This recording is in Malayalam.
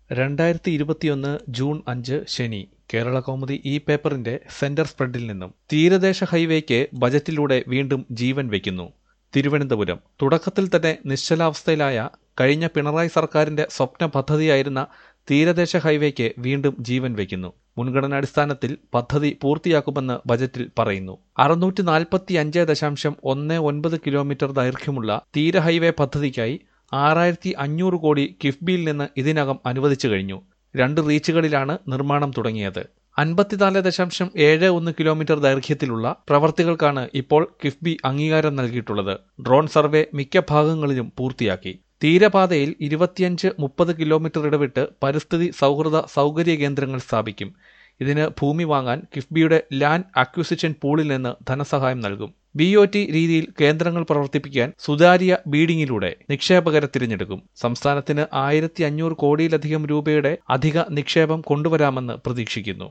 രണ്ടായിരത്തി ഇരുപത്തിയൊന്ന് ജൂൺ അഞ്ച് ശനി കേരള കൗമുദി ഈ പേപ്പറിന്റെ സെന്റർ സ്പ്രെഡിൽ നിന്നും തീരദേശ ഹൈവേക്ക് ബജറ്റിലൂടെ വീണ്ടും ജീവൻ വയ്ക്കുന്നു തിരുവനന്തപുരം തുടക്കത്തിൽ തന്നെ നിശ്ചലാവസ്ഥയിലായ കഴിഞ്ഞ പിണറായി സർക്കാരിന്റെ സ്വപ്ന പദ്ധതിയായിരുന്ന തീരദേശ ഹൈവേക്ക് വീണ്ടും ജീവൻ വയ്ക്കുന്നു മുൻഗണനാടിസ്ഥാനത്തിൽ പദ്ധതി പൂർത്തിയാക്കുമെന്ന് ബജറ്റിൽ പറയുന്നു അറുന്നൂറ്റി നാൽപ്പത്തി അഞ്ച് ദശാംശം ഒന്ന് ഒൻപത് കിലോമീറ്റർ ദൈർഘ്യമുള്ള തീര ഹൈവേ പദ്ധതിക്കായി ആറായിരത്തി അഞ്ഞൂറ് കോടി കിഫ്ബിയിൽ നിന്ന് ഇതിനകം അനുവദിച്ചു കഴിഞ്ഞു രണ്ട് റീച്ചുകളിലാണ് നിർമ്മാണം തുടങ്ങിയത് അൻപത്തിനാല് ദശാംശം ഏഴ് ഒന്ന് കിലോമീറ്റർ ദൈർഘ്യത്തിലുള്ള പ്രവർത്തികൾക്കാണ് ഇപ്പോൾ കിഫ്ബി അംഗീകാരം നൽകിയിട്ടുള്ളത് ഡ്രോൺ സർവേ മിക്ക ഭാഗങ്ങളിലും പൂർത്തിയാക്കി തീരപാതയിൽ ഇരുപത്തിയഞ്ച് മുപ്പത് കിലോമീറ്റർ ഇടവിട്ട് പരിസ്ഥിതി സൗഹൃദ സൗകര്യ കേന്ദ്രങ്ങൾ സ്ഥാപിക്കും ഇതിന് ഭൂമി വാങ്ങാൻ കിഫ്ബിയുടെ ലാൻഡ് അക്വിസിഷൻ പൂളിൽ നിന്ന് ധനസഹായം നൽകും ബി ഒ ടി രീതിയിൽ കേന്ദ്രങ്ങൾ പ്രവർത്തിപ്പിക്കാൻ സുതാര്യ ബീഡിങ്ങിലൂടെ നിക്ഷേപകരെ തിരഞ്ഞെടുക്കും സംസ്ഥാനത്തിന് ആയിരത്തി അഞ്ഞൂറ് കോടിയിലധികം രൂപയുടെ അധിക നിക്ഷേപം കൊണ്ടുവരാമെന്ന് പ്രതീക്ഷിക്കുന്നു